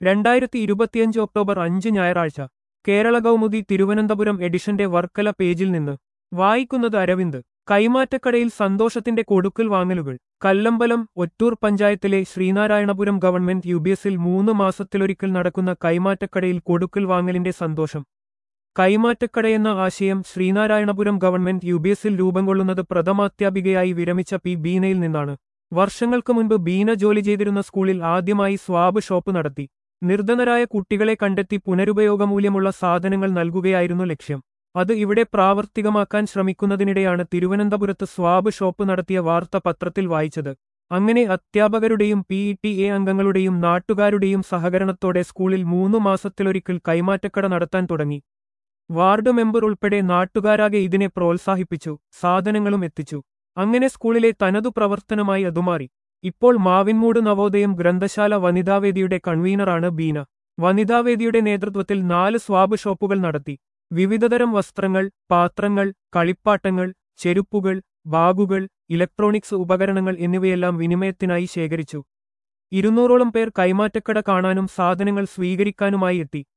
രണ്ടായിരത്തി ഇരുപത്തിയഞ്ച് ഒക്ടോബർ അഞ്ച് ഞായറാഴ്ച കേരള കൗമുദി തിരുവനന്തപുരം എഡിഷന്റെ വർക്കല പേജിൽ നിന്ന് വായിക്കുന്നത് അരവിന്ദ് കൈമാറ്റക്കടയിൽ സന്തോഷത്തിന്റെ കൊടുക്കൽ വാങ്ങലുകൾ കല്ലമ്പലം ഒറ്റൂർ പഞ്ചായത്തിലെ ശ്രീനാരായണപുരം ഗവൺമെന്റ് യു ബി എസിൽ മൂന്ന് മാസത്തിലൊരിക്കൽ നടക്കുന്ന കൈമാറ്റക്കടയിൽ കൊടുക്കൽ വാങ്ങലിന്റെ സന്തോഷം കൈമാറ്റക്കടയെന്ന ആശയം ശ്രീനാരായണപുരം ഗവൺമെന്റ് യു ബി എസിൽ രൂപം കൊള്ളുന്നത് പ്രഥമാധ്യാപികയായി വിരമിച്ച പി ബീനയിൽ നിന്നാണ് വർഷങ്ങൾക്ക് മുൻപ് ബീന ജോലി ചെയ്തിരുന്ന സ്കൂളിൽ ആദ്യമായി സ്വാബ് ഷോപ്പ് നടത്തി നിർധനരായ കുട്ടികളെ കണ്ടെത്തി പുനരുപയോഗമൂല്യമുള്ള സാധനങ്ങൾ നൽകുകയായിരുന്നു ലക്ഷ്യം അത് ഇവിടെ പ്രാവർത്തികമാക്കാൻ ശ്രമിക്കുന്നതിനിടെയാണ് തിരുവനന്തപുരത്ത് സ്വാബ് ഷോപ്പ് നടത്തിയ വാർത്ത പത്രത്തിൽ വായിച്ചത് അങ്ങനെ അധ്യാപകരുടെയും പി ഇ ടി എ അംഗങ്ങളുടെയും നാട്ടുകാരുടെയും സഹകരണത്തോടെ സ്കൂളിൽ മൂന്നു മാസത്തിലൊരിക്കൽ കൈമാറ്റക്കട നടത്താൻ തുടങ്ങി വാർഡ് മെമ്പർ ഉൾപ്പെടെ നാട്ടുകാരാകെ ഇതിനെ പ്രോത്സാഹിപ്പിച്ചു സാധനങ്ങളും എത്തിച്ചു അങ്ങനെ സ്കൂളിലെ തനതു പ്രവർത്തനമായി അതുമാറി ഇപ്പോൾ മാവിൻമൂട് നവോദയം ഗ്രന്ഥശാല വനിതാവേദിയുടെ കൺവീനറാണ് ബീന വനിതാവേദിയുടെ നേതൃത്വത്തിൽ നാല് സ്വാബ് ഷോപ്പുകൾ നടത്തി വിവിധതരം വസ്ത്രങ്ങൾ പാത്രങ്ങൾ കളിപ്പാട്ടങ്ങൾ ചെരുപ്പുകൾ ബാഗുകൾ ഇലക്ട്രോണിക്സ് ഉപകരണങ്ങൾ എന്നിവയെല്ലാം വിനിമയത്തിനായി ശേഖരിച്ചു ഇരുന്നൂറോളം പേർ കൈമാറ്റക്കട കാണാനും സാധനങ്ങൾ സ്വീകരിക്കാനുമായി എത്തി